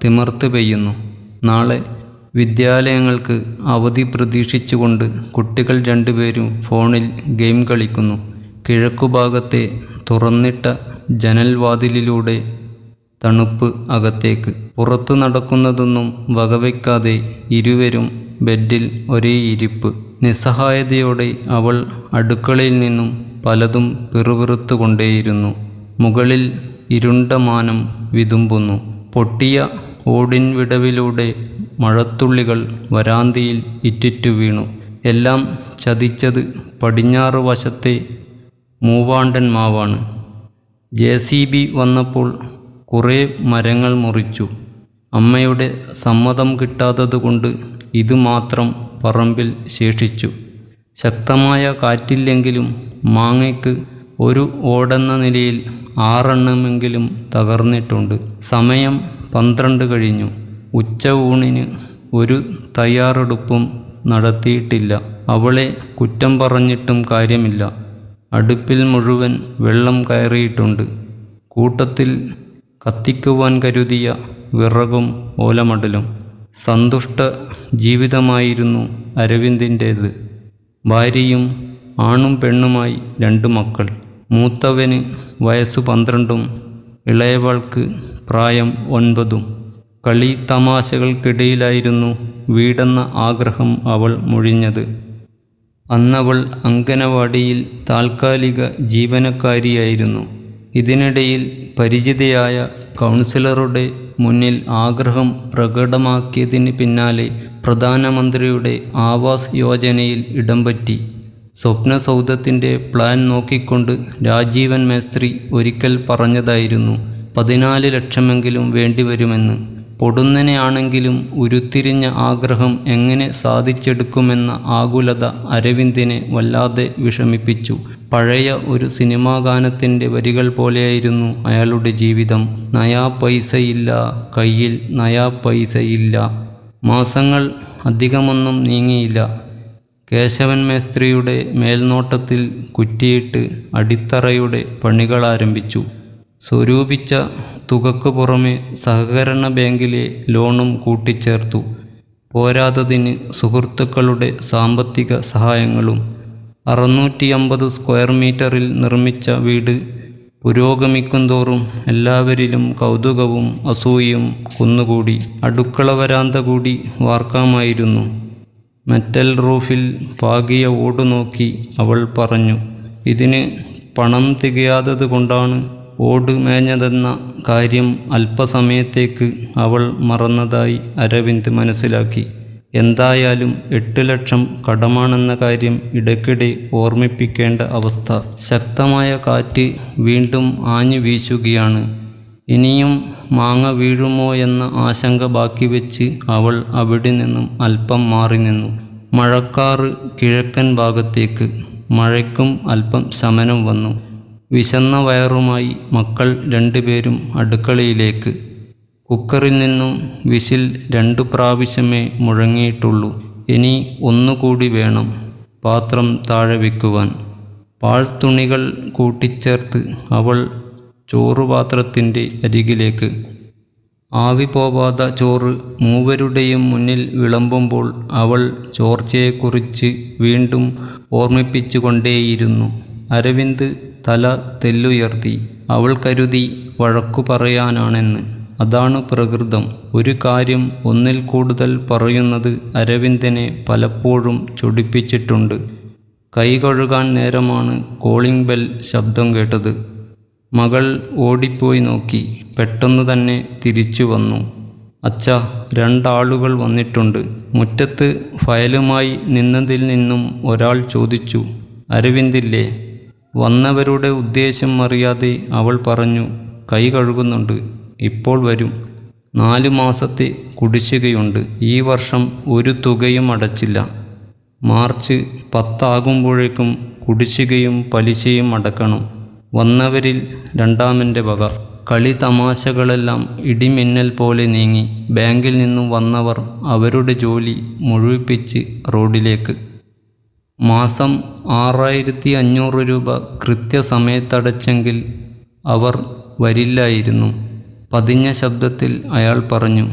തിമിർത്ത് പെയ്യുന്നു നാളെ വിദ്യാലയങ്ങൾക്ക് അവധി പ്രതീക്ഷിച്ചുകൊണ്ട് കുട്ടികൾ രണ്ടുപേരും ഫോണിൽ ഗെയിം കളിക്കുന്നു കിഴക്കുഭാഗത്തെ തുറന്നിട്ട ജനൽവാതിലിലൂടെ തണുപ്പ് അകത്തേക്ക് പുറത്തു നടക്കുന്നതൊന്നും വകവയ്ക്കാതെ ഇരുവരും ബെഡിൽ ഒരേ ഇരിപ്പ് നിസ്സഹായതയോടെ അവൾ അടുക്കളയിൽ നിന്നും പലതും പിറുപിറുത്തുകൊണ്ടേയിരുന്നു മുകളിൽ ഇരുണ്ട മാനം വിതുമ്പുന്നു പൊട്ടിയ ഓടിൻ വിടവിലൂടെ മഴത്തുള്ളികൾ വരാന്തിയിൽ ഇറ്റിറ്റു വീണു എല്ലാം ചതിച്ചത് പടിഞ്ഞാറ് വശത്തെ മൂവാണ്ടൻ മാവാണ് ജെ സി ബി വന്നപ്പോൾ കുറേ മരങ്ങൾ മുറിച്ചു അമ്മയുടെ സമ്മതം കിട്ടാത്തതുകൊണ്ട് ഇത് മാത്രം പറമ്പിൽ ശേഷിച്ചു ശക്തമായ കാറ്റില്ലെങ്കിലും മാങ്ങയ്ക്ക് ഒരു ഓടെന്ന നിലയിൽ ആറെണ്ണമെങ്കിലും തകർന്നിട്ടുണ്ട് സമയം പന്ത്രണ്ട് കഴിഞ്ഞു ഉച്ച ഊണിന് ഒരു തയ്യാറെടുപ്പും നടത്തിയിട്ടില്ല അവളെ കുറ്റം പറഞ്ഞിട്ടും കാര്യമില്ല അടുപ്പിൽ മുഴുവൻ വെള്ളം കയറിയിട്ടുണ്ട് കൂട്ടത്തിൽ കത്തിക്കുവാൻ കരുതിയ വിറകും ഓലമടലും സന്തുഷ്ട ജീവിതമായിരുന്നു അരവിന്ദിൻ്റേത് ഭാര്യയും ആണും പെണ്ണുമായി രണ്ട് മക്കൾ മൂത്തവന് വയസ്സു പന്ത്രണ്ടും ഇളയവൾക്ക് പ്രായം ഒൻപതും കളി തമാശകൾക്കിടയിലായിരുന്നു വീടെന്ന ആഗ്രഹം അവൾ മുഴിഞ്ഞത് അന്നവൾ അങ്കനവാടിയിൽ താൽക്കാലിക ജീവനക്കാരിയായിരുന്നു ഇതിനിടയിൽ പരിചിതയായ കൗൺസിലറുടെ മുന്നിൽ ആഗ്രഹം പ്രകടമാക്കിയതിന് പിന്നാലെ പ്രധാനമന്ത്രിയുടെ ആവാസ് യോജനയിൽ ഇടം പറ്റി സ്വപ്നസൗധത്തിൻ്റെ പ്ലാൻ നോക്കിക്കൊണ്ട് രാജീവൻ മേസ്ത്രി ഒരിക്കൽ പറഞ്ഞതായിരുന്നു പതിനാല് ലക്ഷമെങ്കിലും വേണ്ടിവരുമെന്ന് പൊടുന്നനെയാണെങ്കിലും ഉരുത്തിരിഞ്ഞ ആഗ്രഹം എങ്ങനെ സാധിച്ചെടുക്കുമെന്ന ആകുലത അരവിന്ദിനെ വല്ലാതെ വിഷമിപ്പിച്ചു പഴയ ഒരു സിനിമാ ഗാനത്തിൻ്റെ വരികൾ പോലെയായിരുന്നു അയാളുടെ ജീവിതം നയാ പൈസയില്ല കയ്യിൽ നയാ പൈസയില്ല മാസങ്ങൾ അധികമൊന്നും നീങ്ങിയില്ല കേശവൻ മേസ്ത്രിയുടെ മേൽനോട്ടത്തിൽ കുറ്റിയിട്ട് അടിത്തറയുടെ പണികൾ ആരംഭിച്ചു സ്വരൂപിച്ച തുകക്ക് പുറമെ സഹകരണ ബാങ്കിലെ ലോണും കൂട്ടിച്ചേർത്തു പോരാത്തതിന് സുഹൃത്തുക്കളുടെ സാമ്പത്തിക സഹായങ്ങളും അറുന്നൂറ്റി അമ്പത് സ്ക്വയർ മീറ്ററിൽ നിർമ്മിച്ച വീട് പുരോഗമിക്കുന്തോറും എല്ലാവരിലും കൗതുകവും അസൂയയും കുന്നുകൂടി അടുക്കള വരാന്ത കൂടി വാർക്കാമായിരുന്നു മെറ്റൽ റൂഫിൽ പാകിയ ഓട് നോക്കി അവൾ പറഞ്ഞു ഇതിന് പണം തികയാത്തത് കൊണ്ടാണ് ഓട് മേഞ്ഞതെന്ന കാര്യം അല്പസമയത്തേക്ക് അവൾ മറന്നതായി അരവിന്ദ് മനസ്സിലാക്കി എന്തായാലും എട്ട് ലക്ഷം കടമാണെന്ന കാര്യം ഇടയ്ക്കിടെ ഓർമ്മിപ്പിക്കേണ്ട അവസ്ഥ ശക്തമായ കാറ്റ് വീണ്ടും ആഞ്ഞു വീശുകയാണ് ഇനിയും മാങ്ങ വീഴുമോ എന്ന ആശങ്ക ബാക്കി വെച്ച് അവൾ അവിടെ നിന്നും അല്പം മാറി നിന്നു മഴക്കാറ് കിഴക്കൻ ഭാഗത്തേക്ക് മഴയ്ക്കും അല്പം ശമനം വന്നു വിശന്ന വയറുമായി മക്കൾ രണ്ടുപേരും അടുക്കളയിലേക്ക് കുക്കറിൽ നിന്നും വിസിൽ രണ്ടു പ്രാവശ്യമേ മുഴങ്ങിയിട്ടുള്ളൂ ഇനി ഒന്നുകൂടി വേണം പാത്രം താഴെ വയ്ക്കുവാൻ പാഴ്ത്തുണികൾ കൂട്ടിച്ചേർത്ത് അവൾ ചോറുപാത്രത്തിൻ്റെ അരികിലേക്ക് ആവി പോവാത്ത ചോറ് മൂവരുടെയും മുന്നിൽ വിളമ്പുമ്പോൾ അവൾ ചോർച്ചയെക്കുറിച്ച് വീണ്ടും ഓർമ്മിപ്പിച്ചുകൊണ്ടേയിരുന്നു അരവിന്ദ് തല തെല്ലുയർത്തി അവൾ കരുതി വഴക്കു പറയാനാണെന്ന് അതാണ് പ്രകൃതം ഒരു കാര്യം ഒന്നിൽ കൂടുതൽ പറയുന്നത് അരവിന്ദനെ പലപ്പോഴും ചൊടിപ്പിച്ചിട്ടുണ്ട് കൈ കഴുകാൻ നേരമാണ് കോളിംഗ് ബെൽ ശബ്ദം കേട്ടത് മകൾ ഓടിപ്പോയി നോക്കി പെട്ടെന്ന് തന്നെ തിരിച്ചു വന്നു അച്ഛ രണ്ടാളുകൾ വന്നിട്ടുണ്ട് മുറ്റത്ത് ഫയലുമായി നിന്നതിൽ നിന്നും ഒരാൾ ചോദിച്ചു അരവിന്ദില്ലേ വന്നവരുടെ ഉദ്ദേശം അറിയാതെ അവൾ പറഞ്ഞു കൈ കഴുകുന്നുണ്ട് ഇപ്പോൾ വരും നാല് മാസത്തെ കുടിശ്ശികയുണ്ട് ഈ വർഷം ഒരു തുകയും അടച്ചില്ല മാർച്ച് പത്താകുമ്പോഴേക്കും കുടിശ്ശികയും പലിശയും അടക്കണം വന്നവരിൽ രണ്ടാമൻ്റെ വക കളി തമാശകളെല്ലാം ഇടിമിന്നൽ പോലെ നീങ്ങി ബാങ്കിൽ നിന്നും വന്നവർ അവരുടെ ജോലി മുഴുവിപ്പിച്ച് റോഡിലേക്ക് മാസം ആറായിരത്തി അഞ്ഞൂറ് രൂപ കൃത്യസമയത്തടച്ചെങ്കിൽ അവർ വരില്ലായിരുന്നു പതിഞ്ഞ ശബ്ദത്തിൽ അയാൾ പറഞ്ഞു